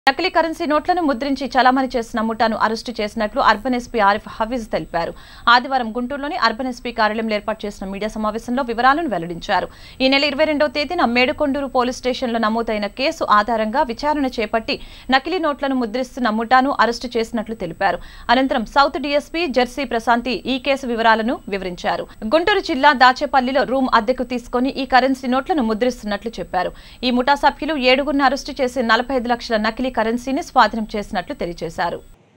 నకిలీ కరెన్సీ నోట్లను ముద్రించి చలామణి చేసిన ముఠాను అరెస్టు చేసినట్లు అర్బన్ ఎస్పీ ఆరిఫ్ హఫీజ్ తెలిపారు ఆదివారం గుంటూరులోని అర్బన్ ఎస్పీ కార్యాలయంలో ఏర్పాటు చేసిన మీడియా సమావేశంలో వివరాలను వెల్లడించారు ఈ నెల ఇరవై రెండవ తేదీన మేడుకొండూరు పోలీస్ స్టేషన్లో నమోదైన కేసు ఆధారంగా విచారణ చేపట్టి నకిలీ నోట్లను ముద్రిస్తున్న ముఠాను అరెస్టు చేసినట్లు తెలిపారు అనంతరం సౌత్ డీఎస్పీ జెర్సీ ప్రశాంతి ఈ కేసు వివరాలను వివరించారు గుంటూరు జిల్లా దాచేపల్లిలో రూమ్ అద్దెకు తీసుకుని ఈ కరెన్సీ నోట్లను ముద్రిస్తున్నట్లు చెప్పారు ఈ ముఠా సభ్యులు ఏడుగురిని అరెస్టు చేసి నలభై ఐదు లక్షల నకిలీ కరెన్సీని స్వాధీనం చేసినట్లు తెలియజేశారు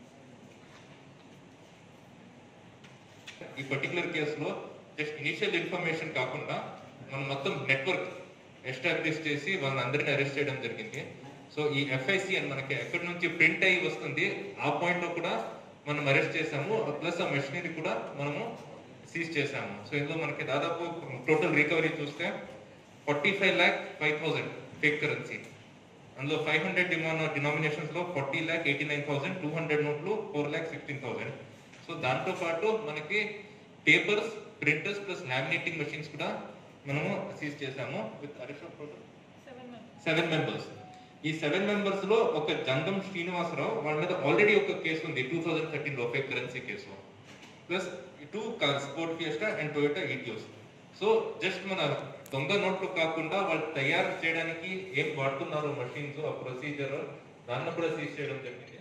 ఈ పర్టికులర్ కేసులో జస్ట్ ఇనిషియల్ ఇన్ఫర్మేషన్ కాకుండా మనం మొత్తం నెట్వర్క్ ఎస్టాబ్లిష్ చేసి వాళ్ళందరినీ అరెస్ట్ చేయడం జరిగింది సో ఈ ఎఫ్ఐసి అని మనకి ఎక్కడి నుంచి ప్రింట్ అయ్యి వస్తుంది ఆ పాయింట్ లో కూడా మనం అరెస్ట్ చేసాము ప్లస్ ఆ మెషినరీ కూడా మనము సీజ్ చేసాము సో ఇందులో మనకి దాదాపు టోటల్ రికవరీ చూస్తే forty five lakh five thousand fake currency అందులో ఫైవ్ హండ్రెడ్ డిమాన్ డినామినేషన్స్ లో forty lakh eighty nine thousand two hundred నోట్లు four lakh sixteen thousand so దాంతో పాటు మనకి papers printers plus laminating machines కూడా మనము సీజ్ చేసాము విత్ సెవెన్ మెంబర్స్ ఈ సెవెన్ మెంబర్స్ లో ఒక జంగం శ్రీనివాసరావు వాళ్ళ మీద ఆల్రెడీ ఒక కేసు ఉంది టూ థౌజండ్ థర్టీన్ లో fake currency case plus two sport Fiesta and Toyota Etios so just మన దొంగ నోట్లు కాకుండా వాళ్ళు తయారు చేయడానికి ఏం వాడుతున్నారు మషిన్స్ ఆ ప్రొసీజర్ దాన్ని కూడా సీజ్ చేయడం జరిగింది